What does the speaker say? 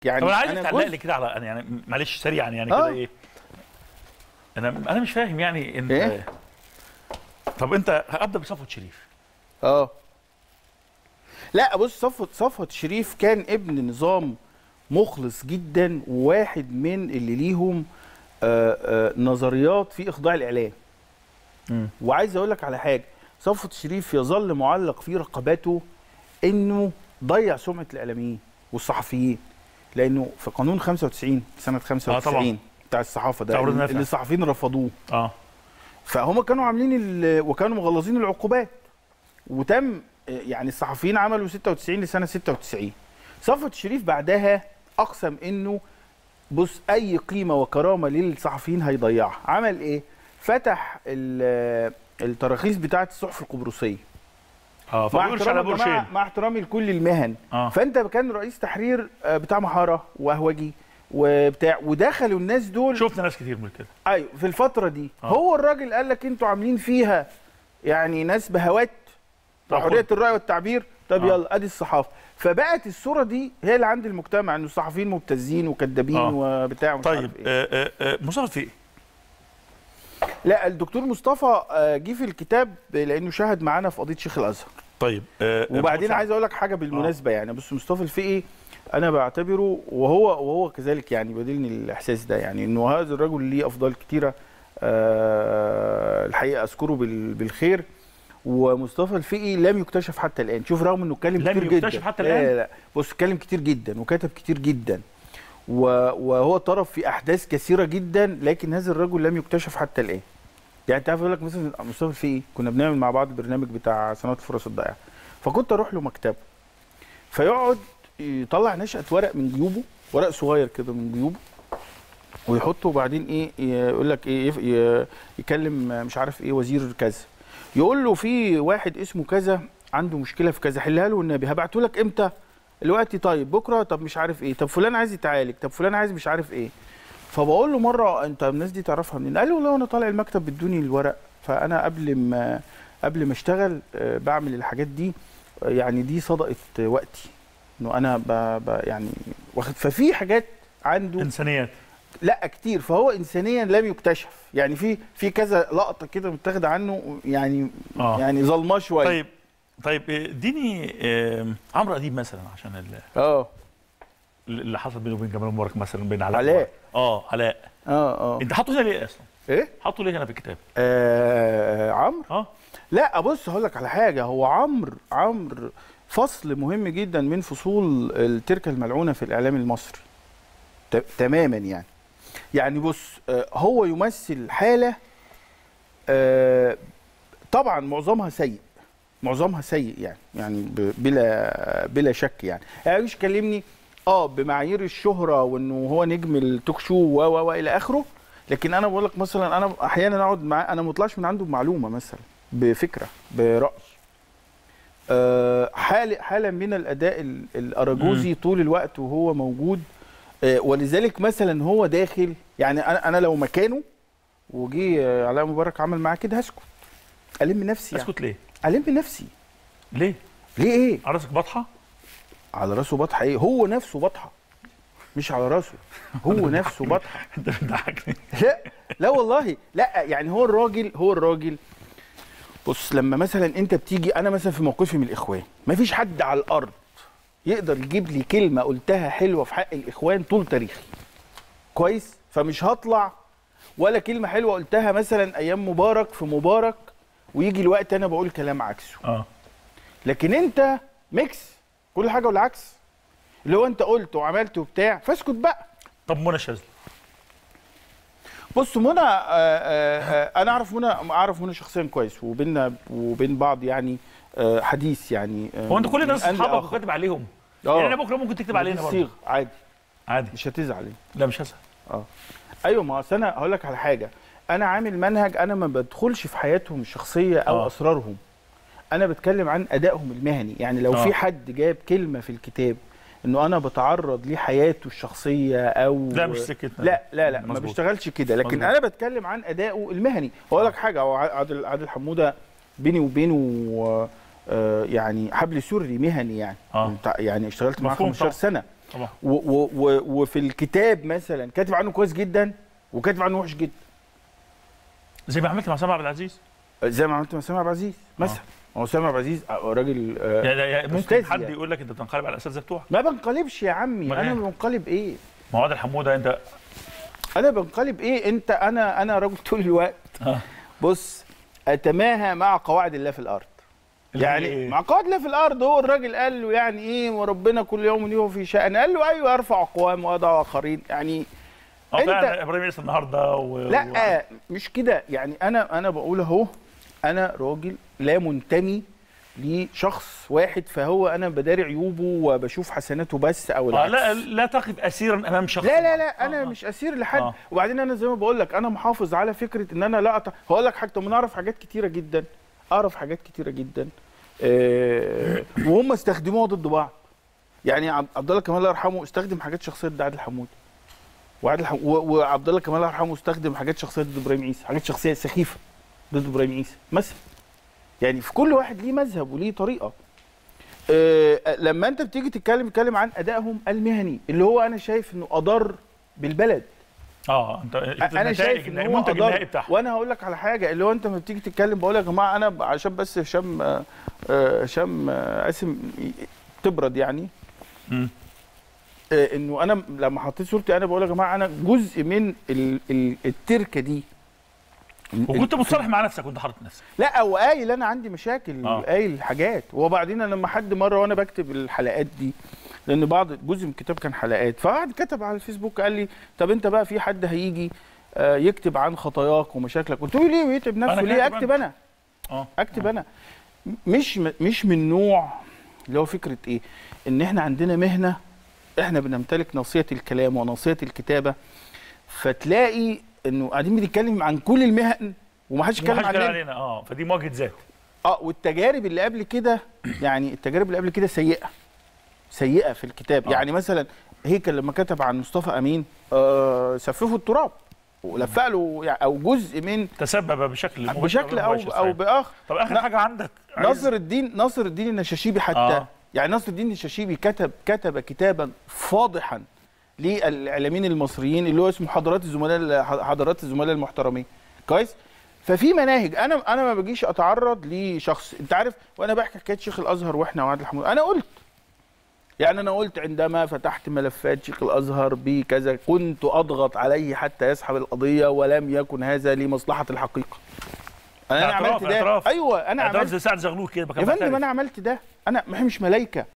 يعني طب انا عايزك أنا تعلق جزء- لي كده على أنا يعني معلش سريعا يعني آه. كده ايه انا انا مش فاهم يعني انت إيه؟ طب انت هبدا بصفوت شريف اه لا بص صفوت صفوت شريف كان ابن نظام مخلص جدا وواحد من اللي ليهم آه آه نظريات في اخضاع الاعلام مم. وعايز اقول لك على حاجه صفوت شريف يظل معلق في رقبته انه ضيع سمعه الاعلاميين والصحفيين لانه في قانون 95 سنه 95 بتاع الصحافه ده بتاع ولاد نافع. اللي الصحفيين رفضوه اه فهم كانوا عاملين ال- وكانوا مغلظين العقوبات وتم يعني الصحفيين عملوا 96 لسنه 96 صفوت الشريف بعدها اقسم انه بص اي قيمه وكرامه للصحفيين هيضيعها عمل ايه فتح ال- التراخيص بتاعه الصحف القبرصيه اه مع فما يقولش على احترامي يا جماعة- بورشين مع احترامي لكل المهن اه فانت كان رئيس تحرير آه، بتاع محاره وهوجي وبتاع ودخلوا الناس دول شفنا ناس كتير من كده ايوه في الفتره دي آه. هو الراجل قال لك انتوا عاملين فيها يعني ناس بهوات طب حريه الراي والتعبير طب آه. يلا ادي الصحافه فبقت الصوره دي هي اللي عند المجتمع انه الصحفيين مبتزين وكذابين آه. وبتاع ومش طيب عارف إيه. آه آه آه مصطفى فقي لا الدكتور مصطفى آه، جه في الكتاب لانه شاهد معانا في قضيه شيخ الازهر طيب آه آه، وبعدين محمود عايز اقول لك حاجه بالمناسبه يعني بص مصطفى الفقي انا بعتبره وهو وهو كذلك يعني بدلني الاحساس ده يعني انه هذا الرجل ليه افضال كتيره آه الحقيقه اذكره بال- بالخير ومصطفى الفقي لم يكتشف حتى الان شوف رغم انه اتكلم لم كتير جدا يكتشف حتى لا الآن؟ لا لا بص اتكلم كتير جدا وكتب كتير جدا و- وهو طرف في احداث كثيره جدا لكن هذا الرجل لم يكتشف حتى الان يعني انت عارف اقول لك مثلا مصطفى الفقي كنا بنعمل مع بعض برنامج بتاع سنوات الفرص الضائعه فكنت اروح له مكتبه فيقعد يطلع نشأة ورق من جيوبه ورق صغير كده من جيوبه ويحطه وبعدين ايه يقول لك ايه يف- ي- يكلم مش عارف ايه وزير كذا يقول له في واحد اسمه كذا عنده مشكله في كذا حلها له والنبي هبعته لك امتى دلوقتي طيب بكره طب مش عارف ايه طب فلان عايز يتعالج طب فلان عايز مش عارف ايه فبقول له مره انت الناس دي تعرفها منين قال لي والله وانا طالع المكتب بدوني الورق فانا قبل ما قبل ما اشتغل آه، بعمل الحاجات دي آه، يعني دي صدقه وقتي انه انا ب... ب... يعني واخد ففي حاجات عنده انسانيات لا كتير فهو انسانيا لم يكتشف يعني في في كذا لقطه كده متاخده عنه يعني اه يعني ظلماه شويه طيب طيب آه، اديني آه، عمرو اديب مثلا عشان ال- اه اللي حصل بينه وبين جمال مبارك مثلا بين علاء علاء. مبارك. اه علاء اه اه انت حاطه هنا ليه اصلا؟ ايه حاطه ليه هنا في الكتاب؟ آه عمرو اه لا بص هقول لك على حاجه هو عمرو عمرو فصل مهم جدا من فصول التركه الملعونه في الاعلام المصري ت- تماما يعني يعني بص آه، هو يمثل حاله آه، طبعا معظمها سيء معظمها سيء يعني يعني ب- بلا بلا شك يعني يعني مش كلمني اه بمعايير الشهره وانه هو نجم التوك شو و و و الى اخره لكن انا بقول لك مثلا انا احيانا اقعد معاه انا ما اطلعش من عنده بمعلومه مثلا بفكره براي آه، حاله حاله من الاداء ال- الاراجوزي طول الوقت وهو موجود آه، ولذلك مثلا هو داخل يعني انا انا لو مكانه وجي آه، علاء مبارك عمل معاه كده هسكت الم نفسي يعني. اسكت ليه؟ الم نفسي ليه؟ ليه ايه على راسك بطحه؟ على راسه بطحه ايه هو نفسه بطحه مش على راسه هو نفسه بطحه انت بتضحكني لا لا والله لا يعني هو الراجل هو الراجل بص لما مثلا انت بتيجي انا مثلا في موقفي من الاخوان مفيش حد على الارض يقدر يجيب لي كلمه قلتها حلوه في حق الاخوان طول تاريخي كويس فمش هطلع ولا كلمه حلوه قلتها مثلا ايام مبارك في مبارك ويجي الوقت انا بقول كلام عكسه اه لكن انت ميكس كل حاجه والعكس اللي هو انت قلت وعملت وبتاع فاسكت بقى طب منى الشاذلي بص منى آه، آه، آه، انا اعرف منى اعرف منى شخصيا كويس وبيننا وبين بعض يعني آه، حديث يعني آه، هو انت كل الناس من آن اصحابك لآخر. وكاتب عليهم اه يعني انا بكره ممكن تكتب علينا برضه صيغ عادي عادي مش هتزعل يعني. لا مش هسأل ايوه ما اصل انا هقول لك على حاجه انا عامل منهج انا ما بدخلش في حياتهم الشخصيه او آه. اسرارهم انا بتكلم عن ادائهم المهني يعني لو آه. في حد جاب كلمه في الكتاب انه انا بتعرض لحياته الشخصيه او لا مش سكتنا لا لا لا ما مظبوط. بيشتغلش كده لكن مظبوط. انا بتكلم عن ادائه المهني واقول لك حاجه هو عادل عادل حموده بيني وبينه آه، يعني حبل سري مهني يعني آه. بتاع- يعني اشتغلت معاه مفهوم 15 طبعا. سنه طبعا و و و وفي الكتاب مثلا كاتب عنه كويس جدا وكاتب عنه وحش جدا زي ما عملت مع سامع عبد العزيز زي ما عملت مع سامع عبد العزيز مثلا هو سامع عبد العزيز راجل آه، يعني يعني ممكن أستاذ حد يعني. يقول لك انت بتنقلب على الاساتذه بتوعك ما بنقلبش يا عمي أمال انا إيه؟ بنقلب ايه ما هو عادل حموده انت انا بنقلب ايه انت انا انا راجل طول الوقت آه. بص اتماهى مع قواعد الله في الارض اللي هي يعني إيه؟ مع قواعد الله في الارض هو الراجل قال له يعني ايه وربنا كل يوم هو في شأن قال له ايوه ارفع اقوام واضع اخرين يعني اه أنت- فعلا ابراهيم عيسى النهارده و... لا مش كده يعني انا انا بقول اهو انا راجل لا منتمي لشخص واحد فهو انا بداري عيوبه وبشوف حسناته بس او آه العكس لا لا تقف اسيرا امام شخص لا لا معين. لا انا آه، آه. مش اسير لحد آه. وبعدين انا زي ما بقول لك انا محافظ على فكره ان انا لا أط... هقول لك حاجه طب ما انا اعرف حاجات كتيره جدا اعرف حاجات كتيره جدا أه... وهم استخدموها ضد بعض يعني عب- عبد الله كمال الله يرحمه استخدم حاجات شخصيه ضد عادل حمود وعادل حم... و... وعبد الله كمال الله يرحمه استخدم حاجات شخصيه ضد ابراهيم عيسى حاجات شخصيه سخيفه ضد ابراهيم عيسى مثلا يعني في كل واحد ليه مذهب وليه طريقه أه... لما انت بتيجي تتكلم تتكلم عن ادائهم المهني اللي هو انا شايف انه اضر بالبلد اه انت انا النتائج شايف ان هو المنتج أضر. النهائي بتاعهم وانا هقول لك على حاجه اللي هو انت لما بتيجي تتكلم بقول يا جماعه انا ب- عشان بس هشام آه، آه، هشام آه، قاسم ي- تبرد يعني مم. آه، انه انا لما حطيت صورتي انا بقول يا جماعه انا جزء من ال- ال- التركه دي وكنت مصالح مع نفسك وانت حاطط نفسك لا وقايل انا عندي مشاكل آه. قايل حاجات وبعدين انا لما حد مره وانا بكتب الحلقات دي لان بعض جزء من الكتاب كان حلقات فواحد كتب على الفيسبوك قال لي طب انت بقى في حد هيجي آه، يكتب عن خطاياك ومشاكلك قلت له ليه ويكتب نفسه أنا ليه كاتب اكتب انا اه اكتب انا مش مش من نوع اللي هو فكره ايه ان احنا عندنا مهنه احنا بنمتلك ناصيه الكلام وناصيه الكتابه فتلاقي انه قاعدين بنتكلم عن كل المهن ومحدش يتكلم ومحدش قال عننا علينا اه فدي مواجهه ذات اه والتجارب اللي قبل كده يعني التجارب اللي قبل كده سيئه سيئه في الكتاب آه. يعني مثلا هيكل لما كتب عن مصطفى امين آه سففه التراب ولفق له يعني او جزء من تسبب بشكل مباشر بشكل غير او مباشر، او صحيح. باخر طب اخر لا. حاجه عندك عايز- ناصر الدين ناصر الدين النشاشيبي حتى آه. آه. يعني ناصر الدين النشاشيبي كتب كتب كتابا فاضحا للاعلاميين المصريين اللي هو اسمه حضرات الزملاء حضرات الزملاء المحترمين كويس ففي مناهج انا انا ما بجيش اتعرض لشخص انت عارف وانا بحكي حكايه شيخ الازهر واحنا وعادل حمود انا قلت يعني انا قلت عندما فتحت ملفات شيخ الازهر بكذا كنت اضغط عليه حتى يسحب القضيه ولم يكن هذا لمصلحه الحقيقه انا اعتراف- عملت ده اعتراف. ايوه انا اعتراف عملت زي سعد زغلول كده يا فندم انا عملت ده انا ما هي مش ملايكه